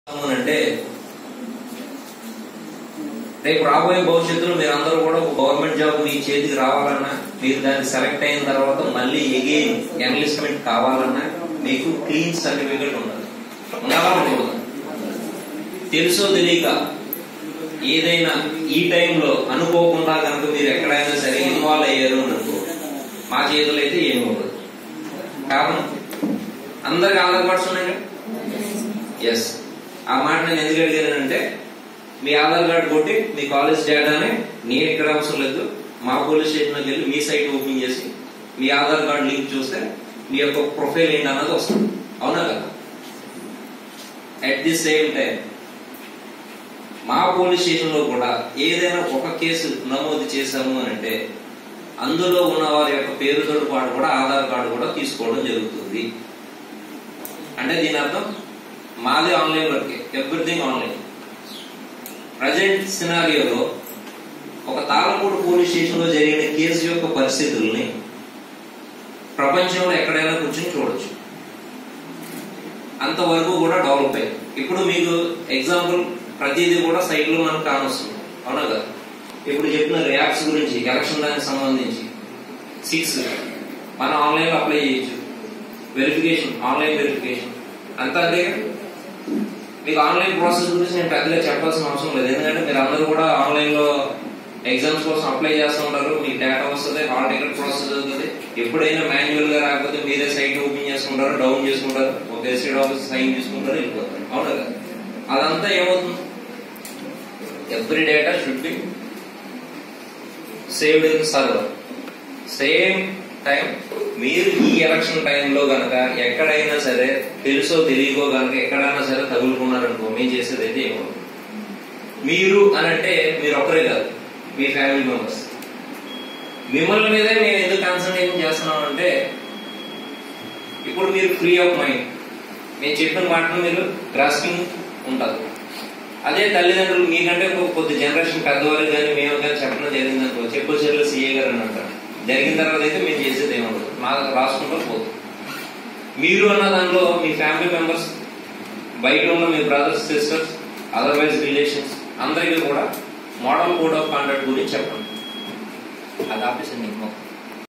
అంటే రేపు రాబోయే భవిష్యత్తులో మీరు అందరూ కూడా ఒక గవర్నమెంట్ జాబ్ మీ చేతికి రావాలన్నా మీరు దాన్ని సెలెక్ట్ అయిన తర్వాత మళ్ళీ ఎగైన్ ఎన్లిస్ట్మెంట్ కావాలన్నా మీకు క్లీన్ సర్టిఫికేట్ ఉండాలి ఉండాలా ఉండకూడదా? తెలుసో తెలియక ఏదైనా ఈ టైంలో అనుకోకుండా కనుక మీరు ఎక్కడైనా సరే ఇన్వాల్వ్ అయ్యారు అని అనుకో మా చేతులు అయితే ఏమి ఉండదు కారణం అందరికి ఆధార్ కార్డ్స్ ఉన్నాయి కదా ఎస్ ఆ మాట నేను ఎందుకు అడిగానంటే మీ ఆధార్ కార్డు కొట్టి మీ కాలేజ్ డేటాని నేను ఇక్కడ అవసరం లేదు మా పోలీస్ స్టేషన్కి వెళ్ళి మీ సైట్ ఓపెన్ చేసి మీ ఆధార్ కార్డు లింక్ చూస్తే మీ యొక్క ప్రొఫైల్ ఏంటి అన్నది వస్తుంది అవునా కదా అట్ ది సేమ్ టైం మా పోలీస్ స్టేషన్ లో కూడా ఏదైనా ఒక కేసు నమోదు చేశాము అని అంటే అందులో ఉన్న వారి యొక్క పేరుతో పాటు కూడా ఆధార్ కార్డు కూడా తీసుకోవడం జరుగుతుంది అంటే దీని అర్థం మాది ఆన్లైన్ వర్కే ఎవ్రీథింగ్ ఆన్లైన్ ప్రజెంట్ సినారియోలో ఒక తాళపూడి పోలీస్ స్టేషన్ లో జరిగిన కేసు యొక్క పరిస్థితుల్ని ప్రపంచంలో ఎక్కడైనా కూర్చొని చూడొచ్చు అంతవరకు కూడా డెవలప్ అయ్యింది ఇప్పుడు మీకు ఎగ్జాంపుల్ ప్రతిదీ కూడా సైట్ లో మనకు కానొస్తుంది అవునా కదా ఇప్పుడు చెప్పిన యాప్స్ గురించి ఎలక్షన్ దానికి సంబంధించి సిక్స్ మనం ఆన్లైన్ లో అప్లై చేయొచ్చు వెరిఫికేషన్ ఆన్లైన్ వెరిఫికేషన్ అంతా అంతే కదా? మీకు ఆన్లైన్ ప్రాసెస్ గురించి నేను పెద్దగా చెప్పాల్సిన అవసరం లేదు ఎందుకంటే మీరు అందరూ కూడా ఆన్లైన్ లో ఎగ్జామ్స్ కోసం అప్లై చేస్తూ ఉంటారు మీకు డేటా వస్తుంది హాల్ టికెట్ ప్రాసెస్ అవుతుంది ఎప్పుడైనా మాన్యువల్ గా రాకపోతే మీరే సైట్ ఓపెన్ చేసుకుంటారు డౌన్ చేసుకుంటారు ఒక ఎస్టేట్ ఆఫీస్ సైన్ చేసుకుంటారు వెళ్ళిపోతారు అవునా కదా అదంతా ఏమవుతుంది every data should be saved in server same time మీరు ఈ ఎలక్షన్ టైంలో గనక ఎక్కడైనా సరే తెలుసో తెలియకో గనక ఎక్కడైనా సరే తగులుకున్నారనుకో మేము చేసేది అయితే ఏమో మీరు అని అంటే మీరు ఒక్కరే కాదు మీ ఫ్యామిలీ మెంబర్స్ మిమ్మల్ని మీదే మేము ఎందుకు కాన్సన్ట్రేషన్ చేస్తున్నాం అంటే ఇప్పుడు మీరు ఫ్రీ ఆఫ్ మైండ్ నేను చెప్పిన మాటలు మీరు గ్రాస్పింగ్ ఉంటారు అదే తల్లిదండ్రులు మీకంటే ఒక కొద్ది జనరేషన్ పెద్దవాళ్ళు కానీ మేము కానీ చెప్పడం జరిగింది అనుకో చెప్పు చెల్లెలు సీఏ గారు అని అంటారు జరిగిన తర్వాత అయితే మేము చేసేది ఏముండదు మా రాసుకుంటూ పోతుంది మీరు అన్న దానిలో మీ ఫ్యామిలీ మెంబర్స్ బయట ఉన్న మీ బ్రదర్స్ సిస్టర్స్ అదర్వైజ్ రిలేషన్స్ అందరికీ కూడా మోడల్ కోడ్ ఆఫ్ కాండక్ట్ గురించి చెప్పండి అది ఆఫీస్ మీకు మొత్తం